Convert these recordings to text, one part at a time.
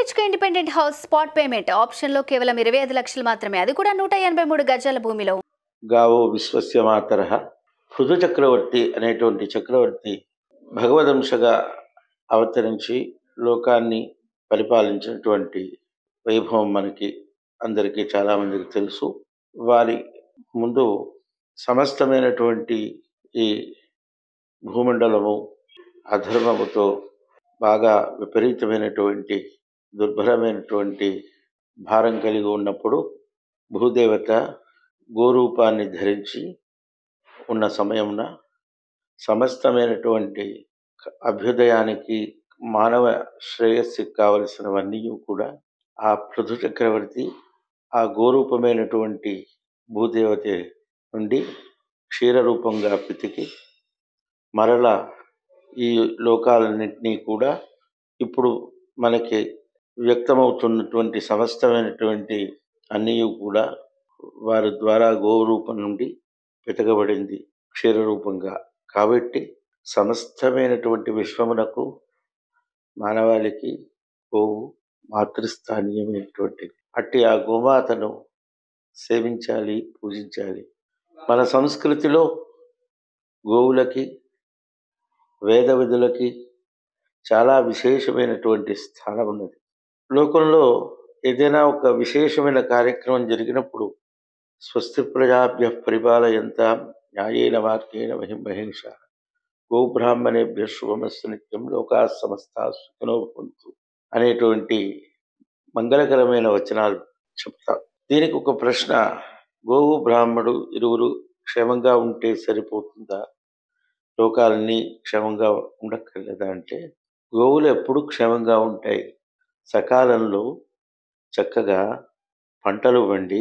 BHK independent house spot payment ఆప్షన్లో కేవలం ఇరవై ఐదు లక్షలు మాత్రమే అది కూడా నూట ఎనభై మూడు గజాల భూమిలో గావో విశ్వస్య మాతర పృథు చక్రవర్తి అనేటువంటి చక్రవర్తి భగవదంశగా అవతరించి లోకాన్ని పరిపాలించినటువంటి వైభవం మనకి అందరికీ చాలామందికి తెలుసు వారి ముందు సమస్తమైనటువంటి ఈ భూమండలము అధర్మముతో బాగా విపరీతమైనటువంటి దుర్భరమైనటువంటి భారం కలిగి ఉన్నప్పుడు భూదేవత గోరూపాన్ని ధరించి ఉన్న సమయమున సమస్తమైనటువంటి అభ్యుదయానికి మానవ శ్రేయస్సుకి కావలసినవన్నీ కూడా ఆ పృథు చక్రవర్తి ఆ గోరూపమైనటువంటి భూదేవత నుండి క్షీరరూపంగా పితికి మరల ఈ లోకాలన్నింటినీ కూడా ఇప్పుడు మనకి వ్యక్తమవుతున్నటువంటి సమస్తమైనటువంటి అన్నీ కూడా వారి ద్వారా గోరూపం నుండి వెతకబడింది క్షీరరూపంగా కాబట్టి సమస్తమైనటువంటి విశ్వమునకు మానవాళికి గోవు మాతృస్థానీయమైనటువంటిది అట్టి ఆ గోమాతను సేవించాలి పూజించాలి మన సంస్కృతిలో గోవులకి వేద విధులకి చాలా విశేషమైనటువంటి స్థానం ఉన్నది లోకంలో ఏదైనా ఒక విశేషమైన కార్యక్రమం జరిగినప్పుడు స్వస్తి ప్రజాభ్య పరిపాలయంత న్యాయేన మార్గేణ మహిం మహేష గోబ్రాహ్మణేభ్య శుభమస్సు నిత్యం లోకా సమస్త సుఖనో భవంతు అనేటువంటి మంగళకరమైన వచనాలు చెప్తాం దీనికి ఒక ప్రశ్న గోవు బ్రాహ్మడు ఇరువురు క్షేమంగా ఉంటే సరిపోతుందా లోకాలన్నీ క్షేమంగా ఉండక్కర్లేదా అంటే గోవులు ఎప్పుడు క్షేమంగా ఉంటాయి సకాలంలో చక్కగా పంటలు పండి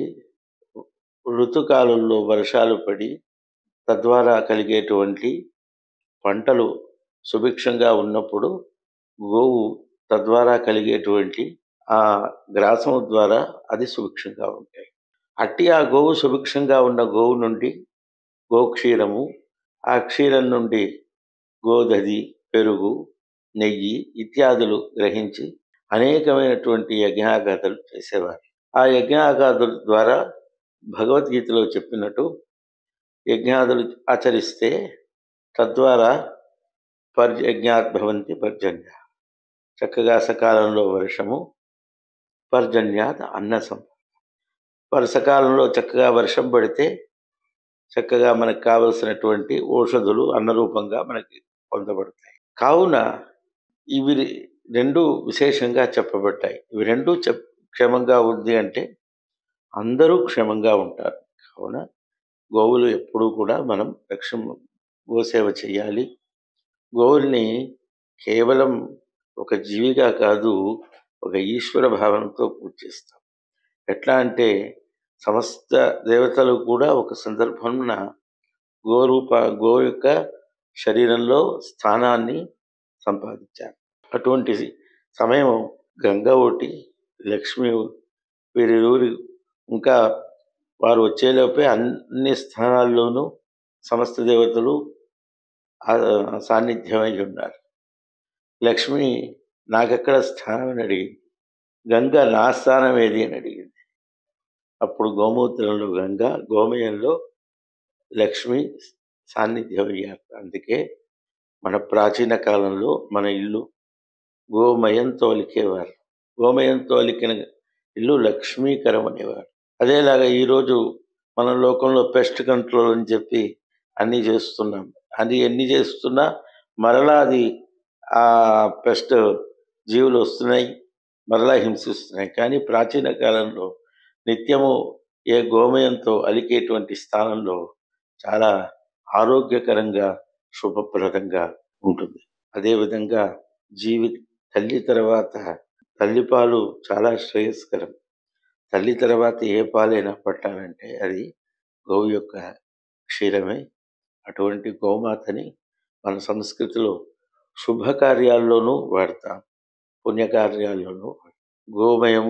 ఋతుకాలంలో వర్షాలు పడి తద్వారా కలిగేటువంటి పంటలు సుభిక్షంగా ఉన్నప్పుడు గోవు తద్వారా కలిగేటువంటి ఆ గ్రాసం ద్వారా అది సుభిక్షంగా ఉంటాయి అట్టి ఆ గోవు సుభిక్షంగా ఉన్న గోవు నుండి గోక్షీరము ఆ క్షీరం నుండి గోదధి పెరుగు నెయ్యి ఇత్యాదులు గ్రహించి అనేకమైనటువంటి యజ్ఞాగాథలు చేసేవారు ఆ యజ్ఞాగాథుల ద్వారా భగవద్గీతలో చెప్పినట్టు యజ్ఞాదులు ఆచరిస్తే తద్వారా పర్యజ్ఞాత్ భవంతి పర్జన్య చక్కగా సకాలంలో వర్షము పర్జన్యాత్ అన్న సంపద వర్షకాలంలో చక్కగా వర్షం పడితే చక్కగా మనకు కావలసినటువంటి ఔషధులు అన్నరూపంగా మనకి పొందబడతాయి కావున ఇవి రెండు విశేషంగా చెప్పబడ్డాయి ఇవి రెండు చెప్ క్షేమంగా ఉంది అంటే అందరూ క్షేమంగా ఉంటారు కావున గోవులు ఎప్పుడూ కూడా మనం రక్షణ గోసేవ చేయాలి గోవుల్ని కేవలం ఒక జీవిగా కాదు ఒక ఈశ్వర భావనతో పూజ చేస్తాం ఎట్లా అంటే సమస్త దేవతలు కూడా ఒక సందర్భంన గోరూప గో యొక్క శరీరంలో స్థానాన్ని సంపాదించారు అటువంటి సమయం గంగ ఒకటి లక్ష్మి వీరిరువురి ఇంకా వారు వచ్చేలోపే అన్ని స్థానాల్లోనూ సమస్త దేవతలు ఆ- సాన్నిధ్యమై ఉన్నారు లక్ష్మి నాకెక్కడ స్థానం అని అడిగింది గంగ నా స్థానం ఏది అని అడిగింది అప్పుడు గోమూత్రంలో గంగ గోమయంలో లక్ష్మి సాన్నిధ్యం అయ్యారు అందుకే మన ప్రాచీన కాలంలో మన ఇల్లు గోమయంతో అలికేవారు గోమయంతో అలికిన ఇల్లు లక్ష్మీకరం అనేవారు అదేలాగా ఈరోజు మన లోకంలో పెస్ట్ కంట్రోల్ అని చెప్పి అన్నీ చేస్తున్నాం అది ఎన్ని చేస్తున్నా మరలా అది ఆ పెస్ట్ జీవులు వస్తున్నాయి మరలా హింసిస్తున్నాయి కానీ ప్రాచీన కాలంలో నిత్యము ఏ గోమయంతో అలికేటువంటి స్థానంలో చాలా ఆరోగ్యకరంగా శుభప్రదంగా ఉంటుంది అదేవిధంగా జీవి తల్లి తర్వాత తల్లిపాలు చాలా శ్రేయస్కరం తల్లి తర్వాత ఏ పాలైనా పట్టాలంటే అది గోవు యొక్క క్షీరమే అటువంటి గోమాతని మన సంస్కృతిలో శుభకార్యాల్లోనూ వాడతాం పుణ్యకార్యాల్లోనూ గోమయం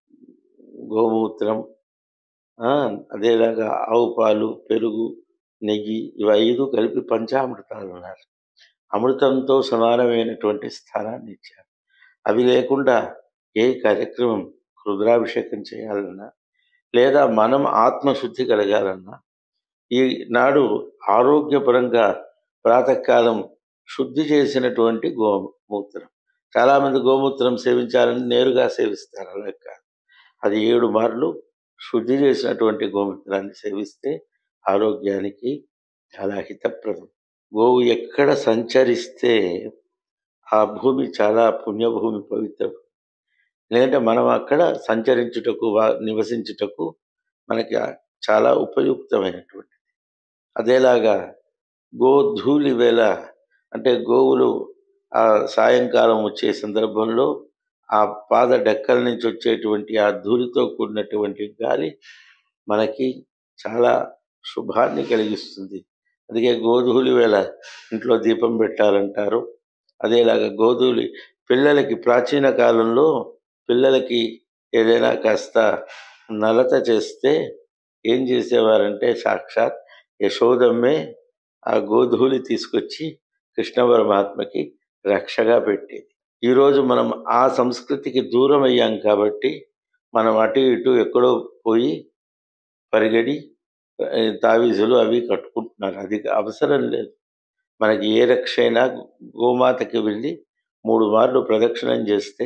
గోమూత్రం ఆ, అదేలాగా ఆవు పాలు పెరుగు నెయ్యి ఇవి ఐదు కలిపి పంచామృతాలు ఉన్నారు అమృతంతో సమానమైనటువంటి స్థానాన్ని ఇచ్చారు అవి లేకుండా ఏ కార్యక్రమం రుద్రాభిషేకం చేయాలన్నా లేదా మనం ఆత్మశుద్ధి కలగాలన్నా ఈనాడు ఆరోగ్యపరంగా ప్రాతకాలం శుద్ధి చేసినటువంటి గోమూత్రం చాలామంది గోమూత్రం సేవించాలని నేరుగా సేవిస్తారు అలా కాదు అది ఏడు మార్లు శుద్ధి చేసినటువంటి గోమూత్రాన్ని సేవిస్తే ఆరోగ్యానికి చాలా హితప్రదం గోవు ఎక్కడ సంచరిస్తే ఆ భూమి చాలా పుణ్యభూమి పవిత్ర ఎందుకంటే మనం అక్కడ సంచరించుటకు వా- నివసించుటకు మనకి ఆ చాలా ఉపయుక్తమైనటువంటిది అదేలాగా గోధూళి వేళ అంటే గోవులు ఆ సాయంకాలం వచ్చే సందర్భంలో ఆ పాద డెక్కల నుంచి వచ్చేటువంటి ఆ ధూళితో కూడినటువంటి గాలి మనకి చాలా శుభాన్ని కలిగిస్తుంది అందుకే గోధూళి వేళ ఇంట్లో దీపం పెట్టాలంటారు అదేలాగా గోధూళి పిల్లలకి ప్రాచీన కాలంలో పిల్లలకి ఏదైనా కాస్త నలత చేస్తే ఏం చేసేవారంటే సాక్షాత్ యశోదమ్మే ఆ గోధూళి తీసుకొచ్చి కృష్ణ పరమాత్మకి రక్షగా పెట్టేది ఈరోజు మనం ఆ సంస్కృతికి దూరం అయ్యాం కాబట్టి మనం అటు ఇటు ఎక్కడో పోయి పరిగెడి ఆ, తావీజులు అవి కట్టుకుంటున్నారు అది అవసరం లేదు మనకి ఏ రక్ష అయినా గోమాతకి వెళ్ళి మూడు మార్లు ప్రదక్షిణం చేస్తే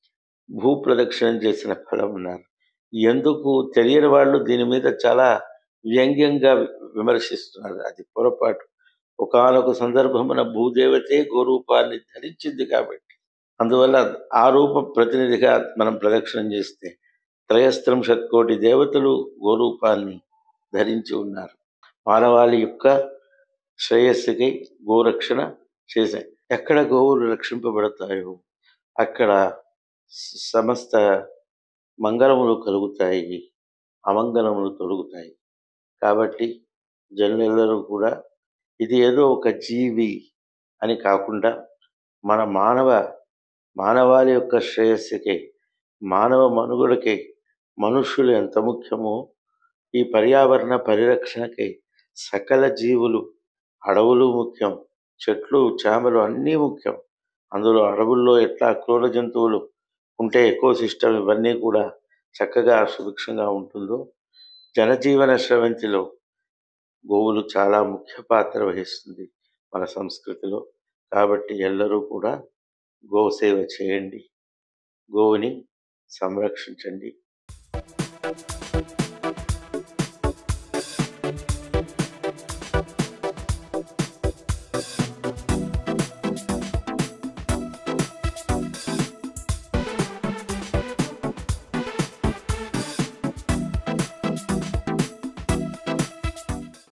భూ ప్రదక్షిణం చేసిన ఫలం ఉన్నారు ఎందుకు తెలియని వాళ్ళు దీని మీద చాలా వ్యంగ్యంగా విమర్శిస్తున్నారు అది పొరపాటు ఒకానొక సందర్భమున భూదేవతే గోరూపాన్ని ధరించింది కాబట్టి అందువల్ల ఆ రూప ప్రతినిధిగా మనం ప్రదక్షిణం చేస్తే త్రయస్త్రింశత్ కోటి దేవతలు గోరూపాన్ని ధరించి ఉన్నారు మానవాళి యొక్క శ్రేయస్సుకి గోరక్షణ చేశాయి ఎక్కడ గోవులు రక్షింపబడతాయో అక్కడ స- సమస్త మంగళములు కలుగుతాయి అమంగళములు తొలుగుతాయి కాబట్టి జనులెల్లరూ కూడా ఇది ఏదో ఒక జీవి అని కాకుండా మన మానవ మానవాళి యొక్క శ్రేయస్సుకి మానవ మనుగడకి మనుష్యులు ఎంత ముఖ్యమో ఈ పర్యావరణ పరిరక్షణకి సకల జీవులు అడవులు ముఖ్యం చెట్లు చేమలు అన్నీ ముఖ్యం అందులో అడవుల్లో ఎట్లా క్రూర జంతువులు ఉంటే ఎకో సిస్టమ్ ఇవన్నీ కూడా చక్కగా సుభిక్షంగా ఉంటుందో జనజీవన స్రవంతిలో గోవులు చాలా ముఖ్య పాత్ర వహిస్తుంది మన సంస్కృతిలో కాబట్టి ఎల్లరూ కూడా గోసేవ చేయండి గోవుని సంరక్షించండి